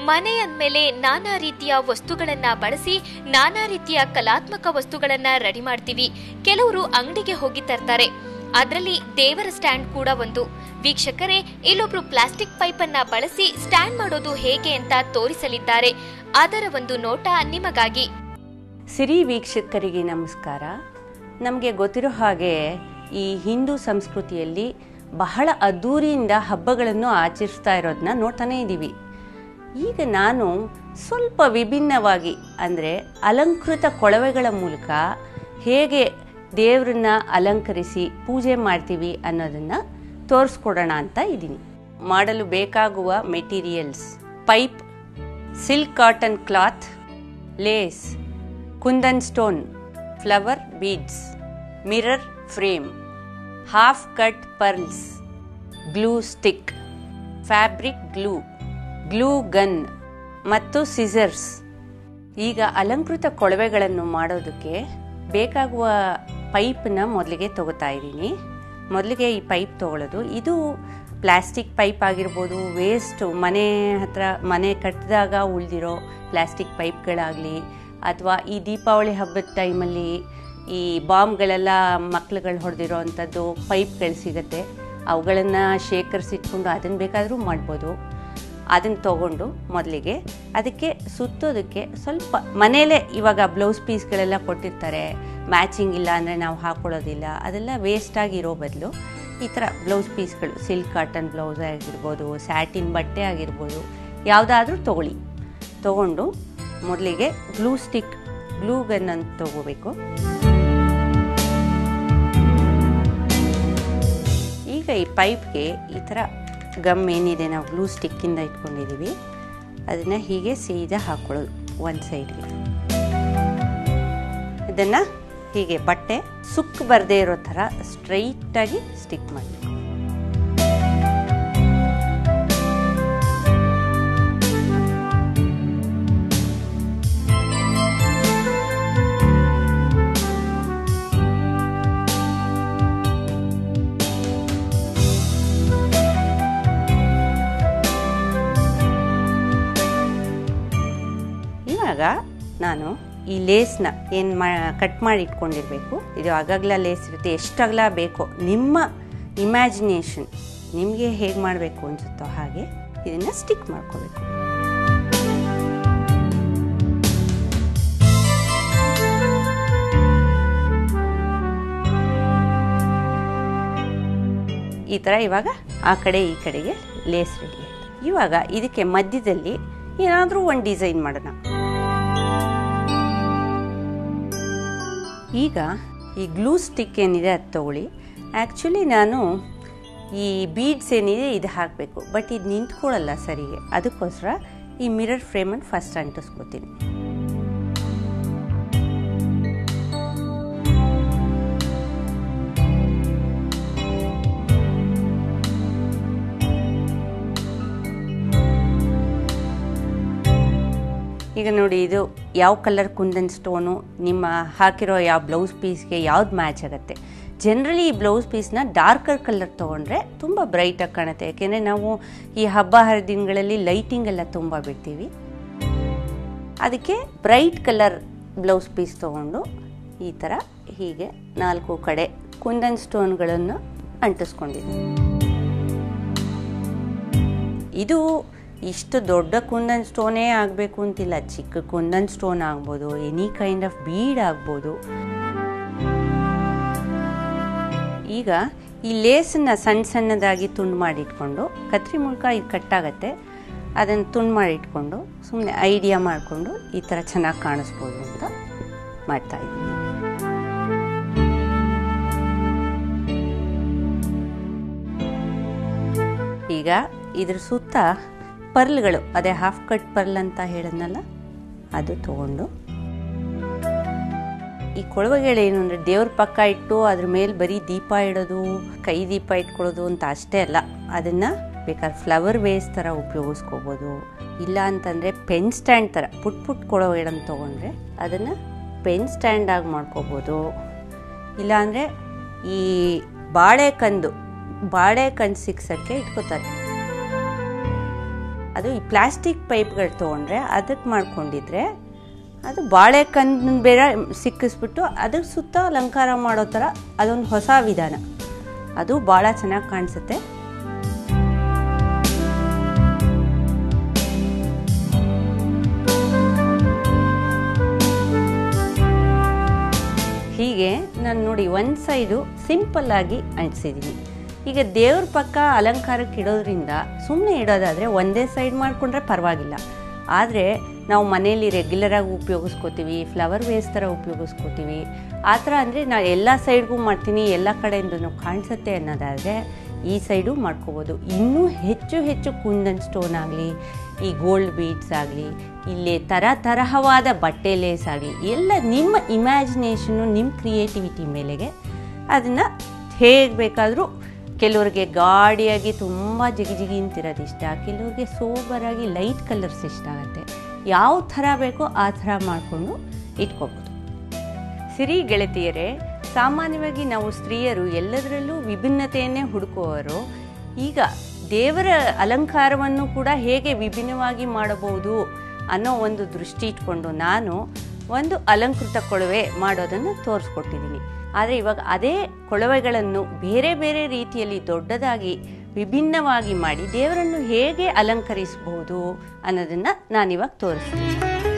ಮನೆ ಅಂದ್ಮೇಲೆ ನಾನಾ ರೀತಿಯ ವಸ್ತುಗಳನ್ನ ಬಳಸಿ ನಾನಾ ರೀತಿಯ ಕಲಾತ್ಮಕ ವಸ್ತುಗಳನ್ನ ರೆಡಿ ಮಾಡ್ತೀವಿ ಕೆಲವರು ಅಂಗಡಿಗೆ ಹೋಗಿ ತರ್ತಾರೆ ಅದರಲ್ಲಿ ದೇವರ ಸ್ಟ್ಯಾಂಡ್ ಕೂಡ ಒಂದು ವೀಕ್ಷಕರೇ ಇಲ್ಲೊಬ್ರು ಪ್ಲಾಸ್ಟಿಕ್ ಪೈಪ್ ಅನ್ನ ಬಳಸಿ ಸ್ಟ್ಯಾಂಡ್ ಮಾಡೋದು ಹೇಗೆ ಅಂತ ತೋರಿಸಲಿದ್ದಾರೆ ಅದರ ಒಂದು ನೋಟ ನಿಮಗಾಗಿ ಸಿರಿ ವೀಕ್ಷಕರಿಗೆ ನಮಸ್ಕಾರ ನಮಗೆ ಗೊತ್ತಿರೋ ಹಾಗೆ ಈ ಹಿಂದೂ ಸಂಸ್ಕೃತಿಯಲ್ಲಿ ಬಹಳ ಅದ್ಧೂರಿಯಿಂದ ಹಬ್ಬಗಳನ್ನು ಆಚರಿಸ್ತಾ ಇರೋದನ್ನ ನೋಡ್ತಾನೇ ಇದ್ದೀವಿ ಈಗ ನಾನು ಸ್ವಲ್ಪ ವಿಭಿನ್ನವಾಗಿ ಅಂದರೆ ಅಲಂಕೃತ ಕೊಳವೆಗಳ ಮೂಲಕ ಹೇಗೆ ದೇವ್ರನ್ನ ಅಲಂಕರಿಸಿ ಪೂಜೆ ಮಾಡ್ತೀವಿ ಅನ್ನೋದನ್ನು ತೋರಿಸ್ಕೊಡೋಣ ಅಂತ ಇದ್ದೀನಿ ಮಾಡಲು ಬೇಕಾಗುವ materials pipe silk cotton cloth lace kundan stone flower beads mirror frame half cut pearls glue stick fabric glue glue gun ಮತ್ತು ಸಿಸರ್ಸ್ ಈಗ ಅಲಂಕೃತ ಕೊಳವೆಗಳನ್ನು ಮಾಡೋದಕ್ಕೆ ಬೇಕಾಗುವ ಪೈಪನ್ನ ಮೊದಲಿಗೆ ತಗೋತಾ ಇದ್ದೀನಿ ಮೊದಲಿಗೆ ಈ ಪೈಪ್ ತಗೊಳ್ಳೋದು ಇದು ಪ್ಲಾಸ್ಟಿಕ್ ಪೈಪ್ ಆಗಿರ್ಬೋದು ವೇಸ್ಟ್ ಮನೆ ಹತ್ರ ಮನೆ ಕಟ್ಟಿದಾಗ ಉಳಿದಿರೋ ಪ್ಲಾಸ್ಟಿಕ್ ಪೈಪ್ಗಳಾಗಲಿ ಅಥವಾ ಈ ದೀಪಾವಳಿ ಹಬ್ಬದ ಟೈಮಲ್ಲಿ ಈ ಬಾಂಬ್ಗಳೆಲ್ಲ ಮಕ್ಳುಗಳು ಹೊಡೆದಿರೋ ಅಂಥದ್ದು ಪೈಪ್ಗಳು ಸಿಗುತ್ತೆ ಅವುಗಳನ್ನು ಶೇಖರಿಸಿಟ್ಕೊಂಡು ಅದನ್ನು ಬೇಕಾದರೂ ಮಾಡ್ಬೋದು ಅದನ್ನು ತಗೊಂಡು ಮೊದಲಿಗೆ ಅದಕ್ಕೆ ಸುತ್ತೋದಕ್ಕೆ ಸ್ವಲ್ಪ ಮನೇಲೇ ಇವಾಗ ಬ್ಲೌಸ್ ಪೀಸ್ಗಳೆಲ್ಲ ಕೊಟ್ಟಿರ್ತಾರೆ ಮ್ಯಾಚಿಂಗ್ ಇಲ್ಲ ಅಂದರೆ ನಾವು ಹಾಕೊಳ್ಳೋದಿಲ್ಲ ಅದೆಲ್ಲ ವೇಸ್ಟ್ ಆಗಿರೋ ಬದಲು ಈ ಥರ ಬ್ಲೌಸ್ ಪೀಸ್ಗಳು ಸಿಲ್ಕ್ ಕಾಟನ್ ಬ್ಲೌಸ್ ಆಗಿರ್ಬೋದು ಸ್ಯಾಟಿನ್ ಬಟ್ಟೆ ಆಗಿರ್ಬೋದು ಯಾವುದಾದ್ರೂ ತೊಗೊಳ್ಳಿ ತೊಗೊಂಡು ಮೊದಲಿಗೆ ಗ್ಲೂ ಸ್ಟಿಕ್ ಗ್ಲೂ ಗನ್ ಅಂತ ತೊಗೋಬೇಕು ಈಗ ಈ ಪೈಪ್ಗೆ ಈ ಥರ ಗಮ್ ಏನಿದೆ ನಾವು ಗ್ಲೂ ಸ್ಟಿಕ್ಕಿಂದ ಇಟ್ಕೊಂಡಿದ್ದೀವಿ ಅದನ್ನು ಹೀಗೆ ಸೀದಾ ಹಾಕೊಳ್ಳೋದು ಒಂದು ಸೈಡ್ಗೆ ಇದನ್ನು ಹೀಗೆ ಬಟ್ಟೆ ಸುಕ್ ಬರದೇ ಇರೋ ಥರ ಸ್ಟ್ರೈಟಾಗಿ ಸ್ಟಿಕ್ ಮಾಡಬೇಕು ಇವಾಗ ನಾನು ಈ ಲೇಸ್ನ ಏನು ಮಾ ಕಟ್ ಮಾಡಿ ಇಟ್ಕೊಂಡಿರಬೇಕು ಇದು ಅಗಗ್ಲ ಲೇಸ್ ಇರುತ್ತೆ ಎಷ್ಟು ಅಗಲ ಬೇಕೋ ನಿಮ್ಮ ಇಮ್ಯಾಜಿನೇಷನ್ ನಿಮಗೆ ಹೇಗೆ ಮಾಡಬೇಕು ಅನ್ಸುತ್ತೋ ಹಾಗೆ ಇದನ್ನು ಸ್ಟಿಕ್ ಮಾಡ್ಕೋಬೇಕು ಈ ಥರ ಇವಾಗ ಆ ಕಡೆ ಈ ಕಡೆಗೆ ಲೇಸ್ ರೆಡಿ ಆಯಿತು ಇವಾಗ ಇದಕ್ಕೆ ಮಧ್ಯದಲ್ಲಿ ಏನಾದರೂ ಒಂದು ಡಿಸೈನ್ ಮಾಡೋಣ ಈಗ ಈ ಗ್ಲೂ ಸ್ಟಿಕ್ ಏನಿದೆ ಅದು ತಗೊಳ್ಳಿ ಆ್ಯಕ್ಚುಲಿ ನಾನು ಈ ಬೀಡ್ಸ್ ಏನಿದೆ ಇದು ಹಾಕಬೇಕು ಬಟ್ ಇದು ನಿಂತ್ಕೊಳ್ಳಲ್ಲ ಸರಿಗೆ ಅದಕ್ಕೋಸ್ಕರ ಈ ಮಿರರ್ ಫ್ರೇಮನ್ನು ಫಸ್ಟ್ ಅಂಟಿಸ್ಕೋತೀನಿ ಈಗ ನೋಡಿ ಇದು ಯಾವ ಕಲರ್ ಕುಂದನ್ ಸ್ಟೋನು ನಿಮ್ಮ ಹಾಕಿರೋ ಯಾವ ಬ್ಲೌಸ್ ಪೀಸ್ಗೆ ಯಾವ್ದು ಮ್ಯಾಚ್ ಆಗುತ್ತೆ ಜನರಲಿ ಈ ಬ್ಲೌಸ್ ಪೀಸ್ನ ಡಾರ್ಕರ್ ಕಲರ್ ತೊಗೊಂಡ್ರೆ ತುಂಬ ಬ್ರೈಟಾಗಿ ಕಾಣುತ್ತೆ ಯಾಕೆಂದರೆ ನಾವು ಈ ಹಬ್ಬ ಹರಿದಿನಗಳಲ್ಲಿ ಲೈಟಿಂಗ್ ಎಲ್ಲ ತುಂಬ ಬಿಡ್ತೀವಿ ಅದಕ್ಕೆ ಬ್ರೈಟ್ ಕಲರ್ ಬ್ಲೌಸ್ ಪೀಸ್ ತೊಗೊಂಡು ಈ ಥರ ಹೀಗೆ ನಾಲ್ಕು ಕಡೆ ಕುಂದನ್ ಸ್ಟೋನ್ಗಳನ್ನು ಅಂಟಿಸ್ಕೊಂಡಿದ್ದೀನಿ ಇದು ಇಷ್ಟು ದೊಡ್ಡ ಕುಂದನ್ ಸ್ಟೋನೇ ಆಗಬೇಕು ಅಂತಿಲ್ಲ ಚಿಕ್ಕ ಕುಂದನ್ ಸ್ಟೋನ್ ಆಗ್ಬೋದು ಎನಿ ಕೈಂಡ್ ಆಫ್ ಬೀಡ್ ಆಗ್ಬೋದು ಈಗ ಈ ಲೇಸನ್ನು ಸಣ್ಣ ಸಣ್ಣದಾಗಿ ತುಂಡು ಮಾಡಿಟ್ಕೊಂಡು ಕತ್ರಿ ಮೂಲಕ ಇದು ಕಟ್ಟಾಗತ್ತೆ ಅದನ್ನು ತುಂಡು ಮಾಡಿಟ್ಕೊಂಡು ಸುಮ್ಮನೆ ಐಡಿಯಾ ಮಾಡಿಕೊಂಡು ಈ ಥರ ಚೆನ್ನಾಗಿ ಕಾಣಿಸ್ಬೋದು ಅಂತ ಮಾಡ್ತಾ ಇದ್ದೀನಿ ಈಗ ಇದ್ರ ಸುತ್ತ ಪರ್ಲ್ಗಳು ಅದೇ ಹಾಫ್ ಕಟ್ ಪರ್ಲ್ ಅಂತ ಹೇಳದ್ನಲ್ಲ ಅದು ತಗೊಂಡು ಈ ಕೊಳವೆಗಳೇನು ಅಂದರೆ ದೇವ್ರ ಪಕ್ಕ ಇಟ್ಟು ಅದ್ರ ಮೇಲೆ ಬರೀ ದೀಪ ಇಡೋದು ಕೈ ದೀಪ ಇಟ್ಕೊಳ್ಳೋದು ಅಂತ ಅಷ್ಟೇ ಅಲ್ಲ ಅದನ್ನು ಬೇಕಾದ್ರೆ ಫ್ಲವರ್ ವೇಸ್ ಥರ ಉಪಯೋಗಿಸ್ಕೋಬೋದು ಇಲ್ಲ ಅಂತಂದರೆ ಪೆನ್ ಸ್ಟ್ಯಾಂಡ್ ಥರ ಪುಟ್ ಪುಟ್ ಕೊಳವೆಗಳನ್ನು ತೊಗೊಂಡ್ರೆ ಅದನ್ನು ಪೆನ್ ಸ್ಟ್ಯಾಂಡ್ ಆಗಿ ಮಾಡ್ಕೋಬೋದು ಇಲ್ಲಾಂದರೆ ಈ ಬಾಳೆಕಂದು ಬಾಳೆಕಂದು ಸಿಕ್ಸಕ್ಕೆ ಇಟ್ಕೋತಾರೆ ಅದು ಈ ಪ್ಲಾಸ್ಟಿಕ್ ಪೈಪ್ಗಳು ತೊಗೊಂಡ್ರೆ ಅದಕ್ಕೆ ಮಾಡ್ಕೊಂಡಿದ್ರೆ ಅದು ಬಾಳೆಕಂದು ಬೇರೆ ಸಿಕ್ಕಿಸ್ಬಿಟ್ಟು ಅದ್ರ ಸುತ್ತ ಅಲಂಕಾರ ಮಾಡೋ ಥರ ಅದೊಂದು ಹೊಸ ವಿಧಾನ ಅದು ಭಾಳ ಚೆನ್ನಾಗಿ ಕಾಣಿಸುತ್ತೆ ಹೀಗೆ ನಾನು ನೋಡಿ ಒಂದು ಸೈಡು ಸಿಂಪಲ್ ಆಗಿ ಅಂಟಿಸಿದ್ದೀನಿ ಈಗ ದೇವ್ರ ಪಕ್ಕ ಅಲಂಕಾರಕ್ಕೆ ಇಡೋದ್ರಿಂದ ಸುಮ್ಮನೆ ಇಡೋದಾದರೆ ಒಂದೇ ಸೈಡ್ ಮಾಡಿಕೊಂಡ್ರೆ ಪರವಾಗಿಲ್ಲ ಆದರೆ ನಾವು ಮನೆಯಲ್ಲಿ ರೆಗ್ಯುಲರಾಗಿ ಉಪಯೋಗಿಸ್ಕೋತೀವಿ ಫ್ಲವರ್ ವೇಸ್ ಥರ ಉಪಯೋಗಿಸ್ಕೋತೀವಿ ಆ ಥರ ಅಂದರೆ ನಾನು ಎಲ್ಲ ಸೈಡ್ಗೂ ಮಾಡ್ತೀನಿ ಎಲ್ಲ ಕಡೆಯಿಂದನೂ ಕಾಣಿಸುತ್ತೆ ಅನ್ನೋದಾದರೆ ಈ ಸೈಡು ಮಾಡ್ಕೋಬೋದು ಇನ್ನೂ ಹೆಚ್ಚು ಹೆಚ್ಚು ಕುಂದನ್ ಸ್ಟೋನ್ ಆಗಲಿ ಈ ಗೋಲ್ಡ್ ಬೀಡ್ಸ್ ಆಗಲಿ ಇಲ್ಲಿ ಥರ ತರಹವಾದ ಬಟ್ಟೆ ಲೇಸ್ ಆಗಲಿ ಎಲ್ಲ ನಿಮ್ಮ ಇಮ್ಯಾಜಿನೇಷನ್ನು ನಿಮ್ಮ ಕ್ರಿಯೇಟಿವಿಟಿ ಮೇಲೆಗೆ ಅದನ್ನು ಹೇಗೆ ಬೇಕಾದರೂ ಕೆಲವ್ರಿಗೆ ಗಾಡಿಯಾಗಿ ತುಂಬ ಜಿಗಿ ಜಿಗಿ ಅಂತಿರೋದು ಇಷ್ಟ ಕೆಲವ್ರಿಗೆ ಸೋಬರಾಗಿ ಲೈಟ್ ಕಲರ್ಸ್ ಇಷ್ಟ ಆಗುತ್ತೆ ಯಾವ ಥರ ಬೇಕೋ ಆ ಥರ ಮಾಡಿಕೊಂಡು ಇಟ್ಕೋಬೋದು ಸಿರಿ ಗೆಳತಿಯರೇ ಸಾಮಾನ್ಯವಾಗಿ ನಾವು ಸ್ತ್ರೀಯರು ಎಲ್ಲದರಲ್ಲೂ ವಿಭಿನ್ನತೆಯನ್ನೇ ಹುಡುಕುವವರು ಈಗ ದೇವರ ಅಲಂಕಾರವನ್ನು ಕೂಡ ಹೇಗೆ ವಿಭಿನ್ನವಾಗಿ ಮಾಡಬಹುದು ಅನ್ನೋ ಒಂದು ದೃಷ್ಟಿ ಇಟ್ಕೊಂಡು ನಾನು ಒಂದು ಅಲಂಕೃತ ಕೊಳವೆ ಮಾಡೋದನ್ನು ತೋರಿಸ್ಕೊಟ್ಟಿದ್ದೀನಿ ಆದರೆ ಇವಾಗ ಅದೇ ಕೊಳವೆಗಳನ್ನು ಬೇರೆ ಬೇರೆ ರೀತಿಯಲ್ಲಿ ದೊಡ್ಡದಾಗಿ ವಿಭಿನ್ನವಾಗಿ ಮಾಡಿ ದೇವರನ್ನು ಹೇಗೆ ಅಲಂಕರಿಸಬಹುದು ಅನ್ನೋದನ್ನು ನಾನಿವಾಗ ತೋರಿಸ್ತೀನಿ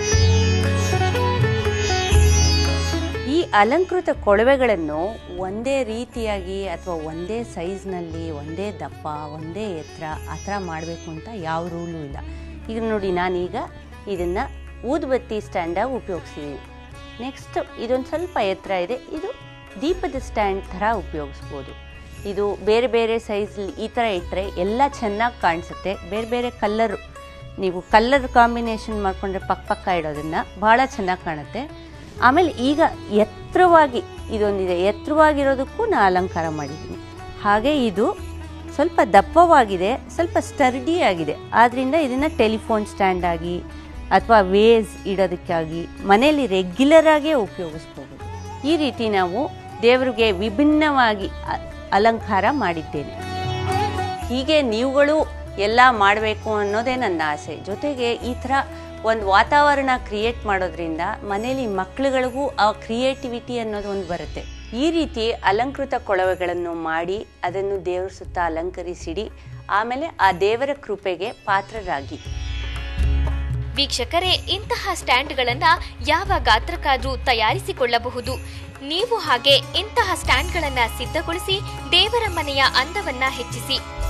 ಈ ಅಲಂಕೃತ ಕೊಳವೆಗಳನ್ನು ಒಂದೇ ರೀತಿಯಾಗಿ ಅಥವಾ ಒಂದೇ ಸೈಜ್ನಲ್ಲಿ ಒಂದೇ ದಪ್ಪ ಒಂದೇ ಎತ್ತರ ಆ ಥರ ಮಾಡಬೇಕು ಅಂತ ಯಾವ ರೂಲು ಇಲ್ಲ ಈಗ ನೋಡಿ ನಾನೀಗ ಇದನ್ನು ಊದುಬತ್ತಿ ಸ್ಟ್ಯಾಂಡಾಗಿ ಉಪಯೋಗಿಸಿದ್ದೀನಿ ನೆಕ್ಸ್ಟ್ ಇದೊಂದು ಸ್ವಲ್ಪ ಎತ್ತರ ಇದೆ ಇದು ದೀಪದ ಸ್ಟ್ಯಾಂಡ್ ಥರ ಉಪಯೋಗಿಸ್ಬೋದು ಇದು ಬೇರೆ ಬೇರೆ ಸೈಜ್ ಈ ಥರ ಇಟ್ಟರೆ ಎಲ್ಲ ಚೆನ್ನಾಗಿ ಕಾಣಿಸುತ್ತೆ ಬೇರೆ ಬೇರೆ ಕಲ್ಲರು ನೀವು ಕಲ್ಲರ್ ಕಾಂಬಿನೇಷನ್ ಮಾಡಿಕೊಂಡ್ರೆ ಪಕ್ಕ ಪಕ್ಕ ಇಡೋದನ್ನು ಭಾಳ ಚೆನ್ನಾಗಿ ಕಾಣುತ್ತೆ ಆಮೇಲೆ ಈಗ ಎತ್ತರವಾಗಿ ಇದೊಂದಿದೆ ಎತ್ತರವಾಗಿರೋದಕ್ಕೂ ನಾನು ಅಲಂಕಾರ ಮಾಡಿದ್ದೀನಿ ಹಾಗೆ ಇದು ಸ್ವಲ್ಪ ದಪ್ಪವಾಗಿದೆ ಸ್ವಲ್ಪ ಸ್ಟರ್ಡಿ ಆಗಿದೆ ಆದ್ದರಿಂದ ಇದನ್ನು ಟೆಲಿಫೋನ್ ಸ್ಟ್ಯಾಂಡ್ ಆಗಿ ಅಥವಾ ವೇಸ್ ಇಡೋದಕ್ಕಾಗಿ ಮನೆಯಲ್ಲಿ ರೆಗ್ಯುಲರ್ ಆಗೇ ಉಪಯೋಗಿಸ್ಬೋದು ಈ ರೀತಿ ನಾವು ದೇವರಿಗೆ ವಿಭಿನ್ನವಾಗಿ ಅ- ಅಲಂಕಾರ ಮಾಡಿದ್ದೇನೆ ಹೀಗೆ ನೀವುಗಳು ಎಲ್ಲ ಮಾಡಬೇಕು ಅನ್ನೋದೇ ನನ್ನ ಆಸೆ ಜೊತೆಗೆ ಈ ಥರ ಒಂದು ವಾತಾವರಣ ಕ್ರಿಯೇಟ್ ಮಾಡೋದ್ರಿಂದ ಮನೇಲಿ ಮಕ್ಕಳುಗಳಿಗೂ ಆ ಕ್ರಿಯೇಟಿವಿಟಿ ಅನ್ನೋದು ಒಂದು ಬರುತ್ತೆ ಈ ರೀತಿ ಅಲಂಕೃತ ಕೊಳವೆಗಳನ್ನು ಮಾಡಿ ಅದನ್ನು ದೇವರ ಸುತ್ತ ಅಲಂಕರಿಸಿಡಿ ಆಮೇಲೆ ಆ ದೇವರ ಕೃಪೆಗೆ ಪಾತ್ರರಾಗಿ ವೀಕ್ಷಕರೇ ಇಂತಹ ಸ್ಟ್ಯಾಂಡ್ಗಳನ್ನ ಯಾವ ಗಾತ್ರಕ್ಕಾದ್ರೂ ತಯಾರಿಸಿಕೊಳ್ಳಬಹುದು ನೀವು ಹಾಗೆ ಇಂತಹ ಸ್ಟ್ಯಾಂಡ್ಗಳನ್ನ ಸಿದ್ಧಗೊಳಿಸಿ ದೇವರ ಮನೆಯ ಅಂದವನ್ನ ಹೆಚ್ಚಿಸಿ